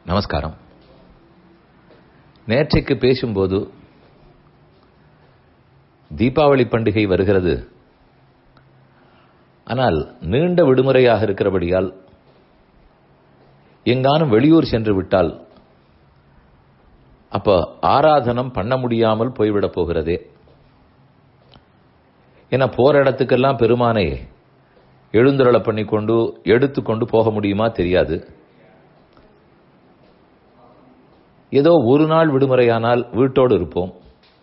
நமஸ்காரம் நேற்றைக்கு பேசும்போது தீபாவளி பண்டிகை வருகிறது ஆனால் நீண்ட விடுமுறையாக இருக்கிறபடியால் எங்கானும் வெளியூர் சென்று விட்டால் அப்ப ஆராதனம் பண்ண முடியாமல் போய்விடப் போகிறதே ஏன்னா போற இடத்துக்கெல்லாம் பெருமானை எழுந்துருளை பண்ணிக்கொண்டு எடுத்துக்கொண்டு போக முடியுமா தெரியாது ஏதோ ஒரு நாள் விடுமுறையானால் வீட்டோடு இருப்போம்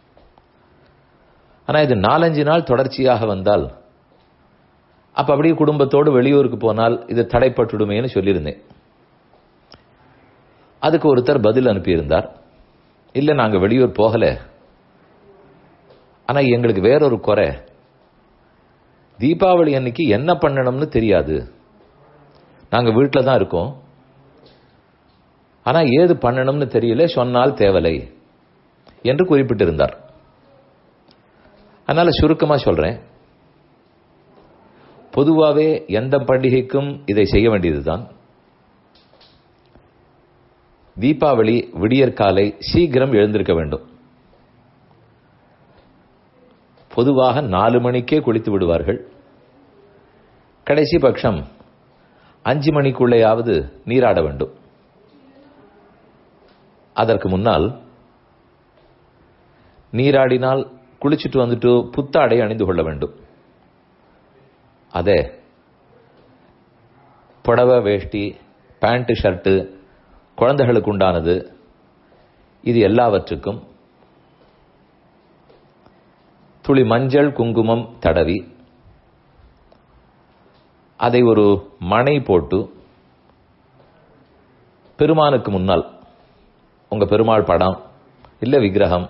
ஆனா இது நாலஞ்சு நாள் தொடர்ச்சியாக வந்தால் அப்ப அப்படியே குடும்பத்தோடு வெளியூருக்கு போனால் இது தடைப்பட்டுடுமேன்னு சொல்லியிருந்தேன் அதுக்கு ஒருத்தர் பதில் அனுப்பியிருந்தார் இல்ல நாங்க வெளியூர் போகல ஆனா எங்களுக்கு வேறொரு குறை தீபாவளி அன்னைக்கு என்ன பண்ணணும்னு தெரியாது நாங்க வீட்டில் தான் இருக்கோம் ஆனா ஏது பண்ணணும்னு தெரியல சொன்னால் தேவலை என்று குறிப்பிட்டிருந்தார் அதனால சுருக்கமா சொல்றேன் பொதுவாவே எந்த பண்டிகைக்கும் இதை செய்ய வேண்டியதுதான் தீபாவளி விடியற்காலை சீக்கிரம் எழுந்திருக்க வேண்டும் பொதுவாக நாலு மணிக்கே குளித்து விடுவார்கள் கடைசி பட்சம் அஞ்சு மணிக்குள்ளேயாவது நீராட வேண்டும் அதற்கு முன்னால் நீராடினால் குளிச்சுட்டு வந்துட்டு புத்தாடை அணிந்து கொள்ள வேண்டும் அதே புடவை வேஷ்டி பேண்ட் ஷர்ட்டு குழந்தைகளுக்கு உண்டானது இது எல்லாவற்றுக்கும் துளி மஞ்சள் குங்குமம் தடவி அதை ஒரு மனை போட்டு பெருமானுக்கு முன்னால் உங்க பெருமாள் படம் இல்ல விக்கிரகம்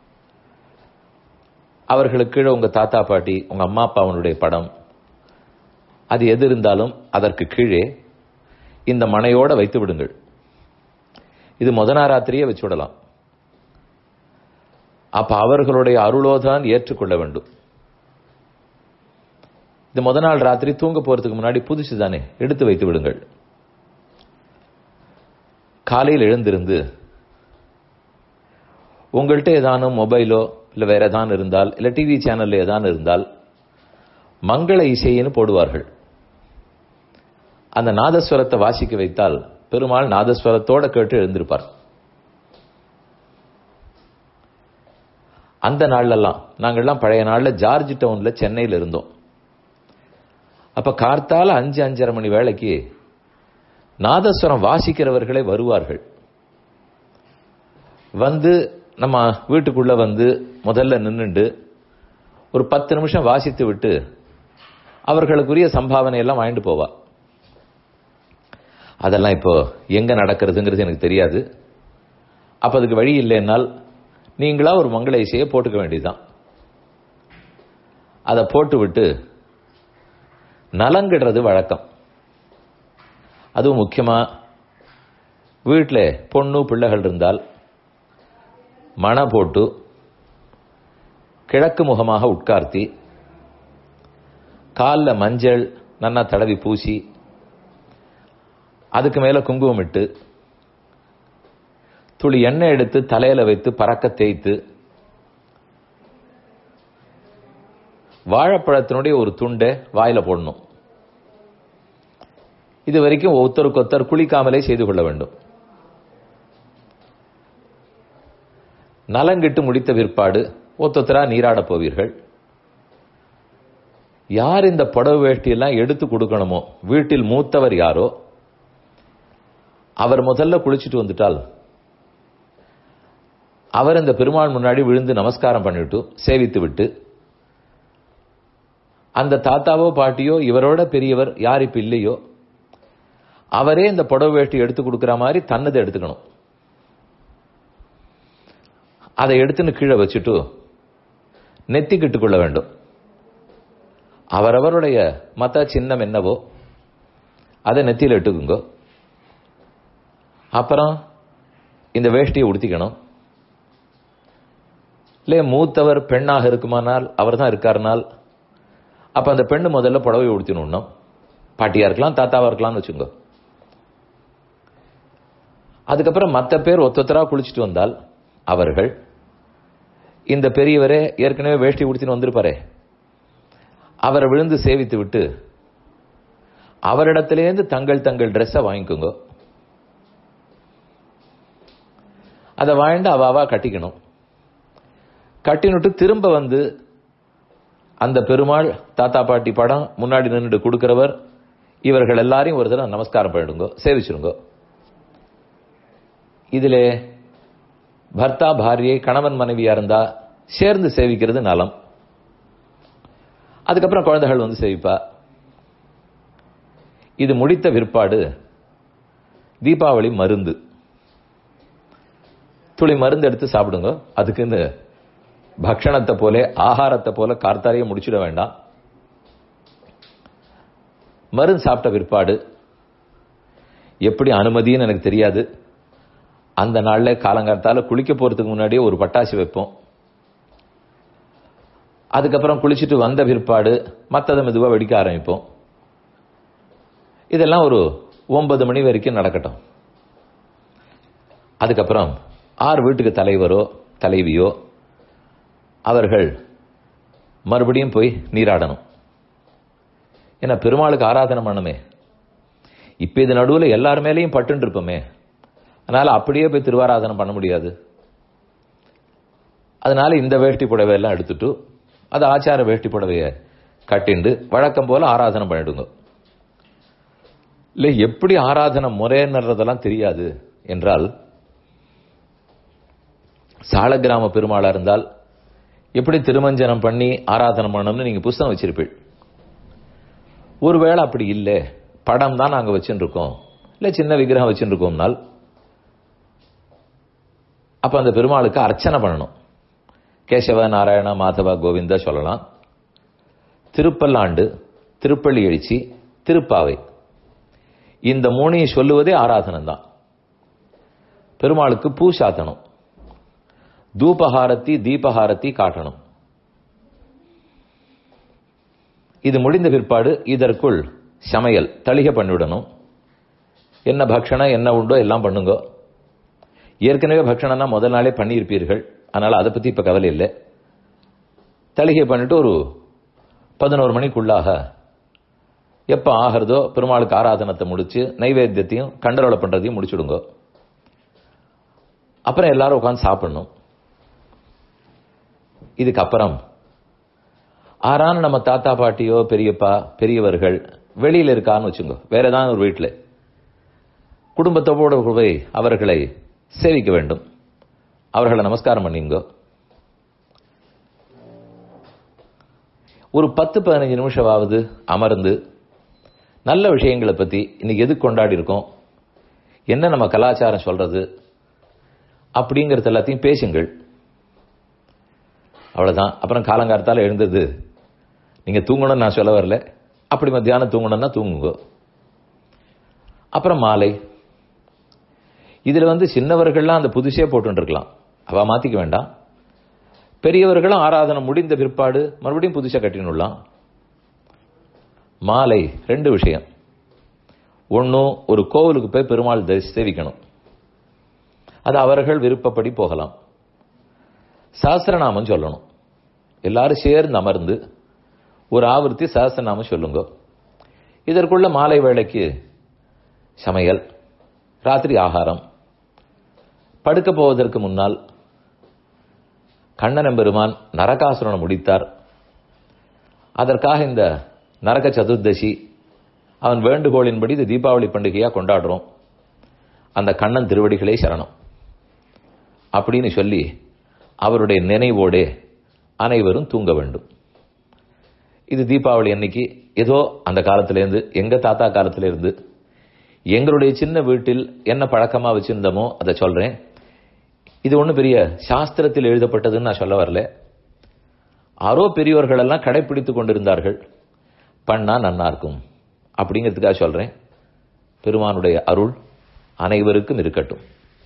அவர்களுக்கு கீழே உங்க தாத்தா பாட்டி உங்க அம்மா அப்பாவனுடைய படம் அது எது இருந்தாலும் அதற்கு கீழே இந்த மனையோட வைத்து விடுங்கள் இது முதனாராத்திரியே வச்சு விடலாம் அப்ப அவர்களுடைய அருளோதான் ஏற்றுக்கொள்ள வேண்டும் இது முத நாள் ராத்திரி தூங்க போறதுக்கு முன்னாடி புதுசு தானே எடுத்து வைத்து விடுங்கள் காலையில் எழுந்திருந்து உங்கள்கிட்ட ஏதானும் மொபைலோ இல்ல வேற ஏதான் இருந்தால் இல்ல டிவி சேனல்ல ஏதான் இருந்தால் மங்கள இசைன்னு போடுவார்கள் அந்த நாதஸ்வரத்தை வாசிக்க வைத்தால் பெருமாள் நாதஸ்வரத்தோட கேட்டு எழுந்திருப்பார் அந்த நாள்லலாம் நாங்கள்லாம் பழைய நாள்ல ஜார்ஜ் டவுன்ல சென்னையில் இருந்தோம் அப்ப கார்த்தால அஞ்சு அஞ்சரை மணி வேலைக்கு நாதஸ்வரம் வாசிக்கிறவர்களே வருவார்கள் வந்து நம்ம வீட்டுக்குள்ள வந்து முதல்ல நின்றுண்டு ஒரு பத்து நிமிஷம் வாசித்து விட்டு அவர்களுக்குரிய சம்பாவனை எல்லாம் வாங்கிட்டு போவா அதெல்லாம் இப்போ எங்க நடக்கிறதுங்கிறது எனக்கு தெரியாது அப்ப அதுக்கு வழி இல்லைன்னால் நீங்களா ஒரு மங்கள இசையை போட்டுக்க வேண்டியதுதான் அதை போட்டு விட்டு நலங்கிடுறது வழக்கம் அதுவும் முக்கியமா வீட்டில் பொண்ணு பிள்ளைகள் இருந்தால் மண போட்டு கிழக்கு முகமாக உட்கார்த்தி காலில் மஞ்சள் நன்னா தடவி பூசி அதுக்கு மேல குங்குமம் இட்டு துளி எண்ணெய் எடுத்து தலையில வைத்து பறக்க தேய்த்து வாழைப்பழத்தினுடைய ஒரு துண்டை வாயில போடணும் இது வரைக்கும் ஒருத்தருக்கு ஒருத்தர் குளிக்காமலே செய்து கொள்ள வேண்டும் நலங்கிட்டு முடித்த பிற்பாடு ஒத்தொத்தரா நீராட போவீர்கள் யார் இந்த புடவை வேஷ்டியெல்லாம் எடுத்து கொடுக்கணுமோ வீட்டில் மூத்தவர் யாரோ அவர் முதல்ல குளிச்சுட்டு வந்துட்டால் அவர் இந்த பெருமாள் முன்னாடி விழுந்து நமஸ்காரம் பண்ணிவிட்டு சேவித்து விட்டு அந்த தாத்தாவோ பாட்டியோ இவரோட பெரியவர் யார் இப்ப இல்லையோ அவரே இந்த புடவை வேஷ்டி எடுத்து கொடுக்கிற மாதிரி தன்னதை எடுத்துக்கணும் அதை எடுத்துன்னு கீழே வச்சுட்டு நெத்திக்கிட்டு கொள்ள வேண்டும் அவரவருடைய மத்த சின்னம் என்னவோ அதை நெத்தியில் இட்டுக்குங்க அப்புறம் இந்த வேஷ்டியை உடுத்திக்கணும் இல்லை மூத்தவர் பெண்ணாக இருக்குமானால் அவர் தான் இருக்காருனால் அப்ப அந்த பெண்ணு முதல்ல புடவை உடுத்தினும் பாட்டியா இருக்கலாம் தாத்தாவா இருக்கலாம்னு வச்சுங்க அதுக்கப்புறம் மற்ற பேர் ஒத்தொத்தரா குளிச்சுட்டு வந்தால் அவர்கள் இந்த பெரியவரே ஏற்கனவே வேஷ்டி உடுத்தின்னு வந்திருப்பாரே அவரை விழுந்து சேவித்து விட்டு அவரிடத்திலேருந்து தங்கள் தங்கள் ட்ரெஸ்ஸை வாங்கிக்கோங்க அதை வாழ்ந்து அவ அவா கட்டிக்கணும் கட்டினுட்டு திரும்ப வந்து அந்த பெருமாள் தாத்தா பாட்டி படம் முன்னாடி நின்றுட்டு கொடுக்கிறவர் இவர்கள் எல்லாரையும் ஒரு தடவை நமஸ்காரம் பண்ணிடுங்க சேவிச்சிருங்க இதுல பர்த்தா பாரியை கணவன் மனைவியா இருந்தா சேர்ந்து சேவிக்கிறது நலம் அதுக்கப்புறம் குழந்தைகள் வந்து சேவிப்பா இது முடித்த விற்பாடு தீபாவளி மருந்து துளி மருந்து எடுத்து சாப்பிடுங்க அதுக்குன்னு பக்ஷணத்தை போல ஆகாரத்தை போல கார்த்தாரையே முடிச்சிட வேண்டாம் மருந்து சாப்பிட்ட பிற்பாடு எப்படி அனுமதின்னு எனக்கு தெரியாது அந்த நாள்ல காலங்காலத்தால குளிக்க போறதுக்கு முன்னாடியே ஒரு பட்டாசு வைப்போம் அதுக்கப்புறம் குளிச்சுட்டு வந்த பிற்பாடு மற்றதை மெதுவா வெடிக்க ஆரம்பிப்போம் இதெல்லாம் ஒரு ஒன்பது மணி வரைக்கும் நடக்கட்டும் அதுக்கப்புறம் ஆறு வீட்டுக்கு தலைவரோ தலைவியோ அவர்கள் மறுபடியும் போய் நீராடணும் ஏன்னா பெருமாளுக்கு ஆராதனை பண்ணுமே இப்ப இது நடுவில் எல்லார் மேலேயும் பட்டுன்னு இருப்போமே அதனால அப்படியே போய் திருவாராதனை பண்ண முடியாது அதனால இந்த வேஷ்டி புடவை எல்லாம் எடுத்துட்டு அது ஆச்சார வேஷ்டி புடவைய கட்டிண்டு வழக்கம் போல ஆராதனை பண்ணிடுங்க இல்ல எப்படி ஆராதனை முறைன்றதெல்லாம் தெரியாது என்றால் சால கிராம பெருமாளா இருந்தால் எப்படி திருமஞ்சனம் பண்ணி ஆராதனை பண்ணணும்னு நீங்க புஸ்தகம் வச்சிருப்பீள் ஒருவேளை அப்படி இல்லை படம் தான் நாங்க வச்சுட்டு இருக்கோம் இல்ல சின்ன விக்கிரகம் வச்சுட்டு இருக்கோம்னால் அப்ப அந்த பெருமாளுக்கு அர்ச்சனை பண்ணணும் கேசவ நாராயண மாதவ கோவிந்தா சொல்லலாம் திருப்பல்லாண்டு திருப்பள்ளி எழுச்சி திருப்பாவை இந்த மூணையும் சொல்லுவதே ஆராதனம் தான் பெருமாளுக்கு பூ சாத்தணும் தூபஹாரத்தி தீபஹாரத்தி காட்டணும் இது முடிந்த பிற்பாடு இதற்குள் சமையல் தளிக பண்ணிவிடணும் என்ன பக்ஷணம் என்ன உண்டோ எல்லாம் பண்ணுங்க ஏற்கனவே பக்ஷணம்னா முதல் நாளே பண்ணியிருப்பீர்கள் அதனால அதை பத்தி இப்ப கவலை இல்லை தளிகை பண்ணிட்டு ஒரு பதினோரு மணிக்குள்ளாக எப்ப ஆகிறதோ பெருமாளுக்கு ஆராதனத்தை முடிச்சு நைவேத்தியத்தையும் கண்டரோலை பண்றதையும் முடிச்சுடுங்க அப்புறம் எல்லாரும் உட்காந்து சாப்பிடணும் இதுக்கப்புறம் ஆறான நம்ம தாத்தா பாட்டியோ பெரியப்பா பெரியவர்கள் வெளியில இருக்கான்னு வச்சுங்க வேற ஏதாவது ஒரு வீட்டில் குடும்பத்தோடு போய் அவர்களை சேவிக்க வேண்டும் அவர்களை நமஸ்காரம் பண்ணிங்க ஒரு பத்து பதினஞ்சு நிமிஷமாவது அமர்ந்து நல்ல விஷயங்களை பத்தி இன்னைக்கு எது கொண்டாடி இருக்கோம் என்ன நம்ம கலாச்சாரம் சொல்றது அப்படிங்கறது எல்லாத்தையும் பேசுங்கள் அவ்வளவுதான் அப்புறம் காலங்காலத்தால எழுந்தது நீங்க தூங்கணும்னு நான் சொல்ல வரல அப்படி மத்தியானம் தூங்கணும்னா தூங்குங்க அப்புறம் மாலை இதுல வந்து சின்னவர்கள்லாம் அந்த புதுசே போட்டு இருக்கலாம் அவ மாத்திக்க வேண்டாம் பெரியவர்களும் ஆராதனை முடிந்த பிற்பாடு மறுபடியும் புதுசா கட்டினுடலாம் மாலை ரெண்டு விஷயம் ஒன்னும் ஒரு கோவிலுக்கு போய் பெருமாள் தரிசி சேவிக்கணும் அது அவர்கள் விருப்பப்படி போகலாம் சாஸ்திரநாமம் சொல்லணும் எல்லாரும் சேர்ந்து அமர்ந்து ஒரு ஆவர்த்தி சாஸ்திரநாமம் சொல்லுங்க இதற்குள்ள மாலை வேளைக்கு சமையல் ராத்திரி ஆகாரம் படுக்க போவதற்கு முன்னால் கண்ணன் பெருமான் நரகாசுரனை முடித்தார் அதற்காக இந்த நரக சதுர்தசி அவன் வேண்டுகோளின்படி இது தீபாவளி பண்டிகையா கொண்டாடுறோம் அந்த கண்ணன் திருவடிகளே சரணம் அப்படின்னு சொல்லி அவருடைய நினைவோடே அனைவரும் தூங்க வேண்டும் இது தீபாவளி அன்னைக்கு ஏதோ அந்த காலத்திலேருந்து எங்க தாத்தா காலத்திலிருந்து எங்களுடைய சின்ன வீட்டில் என்ன பழக்கமா வச்சிருந்தோமோ அதை சொல்றேன் இது ஒன்றும் பெரிய சாஸ்திரத்தில் எழுதப்பட்டதுன்னு நான் சொல்ல வரல ஆரோ பெரியவர்கள் எல்லாம் கடைபிடித்துக் கொண்டிருந்தார்கள் பண்ணா நன்னா இருக்கும் அப்படிங்கிறதுக்காக சொல்றேன் பெருமானுடைய அருள் அனைவருக்கும் இருக்கட்டும்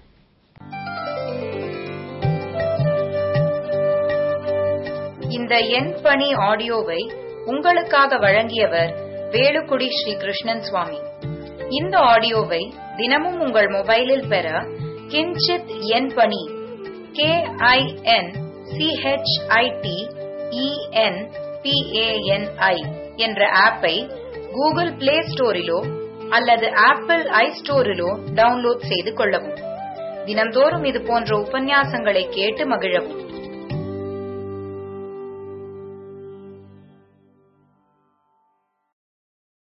இந்த எண் பணி ஆடியோவை உங்களுக்காக வழங்கியவர் வேலுக்குடி ஸ்ரீ கிருஷ்ணன் சுவாமி இந்த ஆடியோவை தினமும் உங்கள் மொபைலில் பெற கிஞ்சித் என் பணி கே ஐ என் சிஹெச்ஐடி இஎன் பிஏஎன்ஐ என்ற ஆப்பை கூகுள் பிளே ஸ்டோரிலோ அல்லது ஆப்பிள் ஐ ஸ்டோரிலோ டவுன்லோட் செய்து கொள்ளவும் தினம்தோறும் இது போன்ற உபன்யாசங்களை கேட்டு மகிழவும்